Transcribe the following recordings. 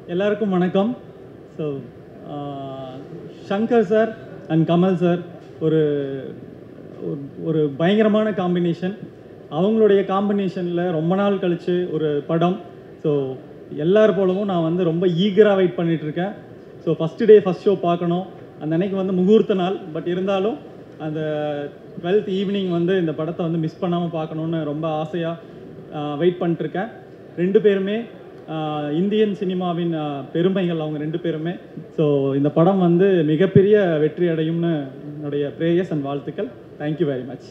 எல்லாருக்கும் வணக்கம் so Shankar sir and Kamal sir ஒரு ஒரு- ஒரு பயங்கரமான காம்பினேஷன் அவங்களுடைய காம்பினேஷனில் ரொம்ப நாள் கழித்து ஒரு படம் ஸோ எல்லார் போலவும் நான் வந்து ரொம்ப ஈகராக வெயிட் பண்ணிட்டு இருக்கேன் so first day first show பார்க்கணும் அந்த அன்னைக்கு வந்து முகூர்த்த நாள் பட் இருந்தாலும் அந்த டுவெல்த் ஈவினிங் வந்து இந்த படத்தை வந்து மிஸ் பண்ணாமல் பார்க்கணுன்னு ரொம்ப ஆசையாக வெயிட் பண்ணிட்டுருக்கேன் ரெண்டு பேருமே ஆஹ் இந்தியன் சினிமாவின் ஆஹ் பெருமைகள் அவங்க ரெண்டு பேருமே ஸோ இந்த படம் வந்து மிகப்பெரிய வெற்றி அடையும்னு என்னுடைய ப்ரேயர்ஸ் அண்ட் வாழ்த்துக்கள் தேங்க்யூ வெரி மச்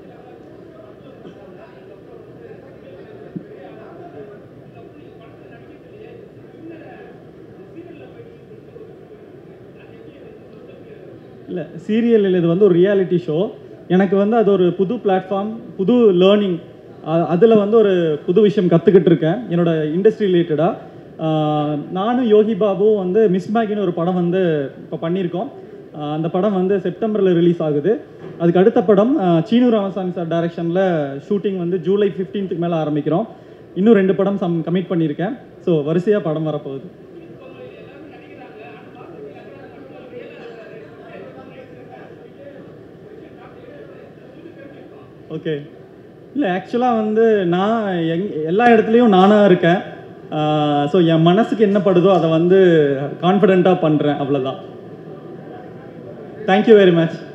இல்லை சீரியல் இது வந்து ஒரு ரியாலிட்டி ஷோ எனக்கு வந்து அது ஒரு புது பிளாட்ஃபார்ம் புது லேர்னிங் அதில் வந்து ஒரு புது விஷயம் கற்றுக்கிட்டு இருக்கேன் என்னோட இண்டஸ்ட்ரி ரிலேட்டடாக நானும் யோகி பாபுவும் வந்து மிஸ் மேகின்னு ஒரு படம் வந்து இப்போ பண்ணியிருக்கோம் ஆஹ் அந்த படம் வந்து செப்டம்பரில் ரிலீஸ் ஆகுது அதுக்கு அடுத்த படம் ஆஹ் சீனு ராமசாமி சார் டைரக்ஷனில் ஷூட்டிங் வந்து ஜூலை 15th மேலே ஆரம்பிக்கிறோம் இன்னும் ரெண்டு படம் சம் கமிட் பண்ணியிருக்கேன் ஸோ வரிசையாக படம் வரப்போகுது ஓகே இல்லை ஆக்சுவலாக வந்து நான் எங் எல்லா இடத்துலையும் நானாக இருக்கேன் ஸோ என் மனசுக்கு என்ன படுதோ அதை வந்து கான்ஃபிடெண்ட்டாக பண்ணுறேன் அவ்வளோதான் தேங்க்யூ வெரி மச்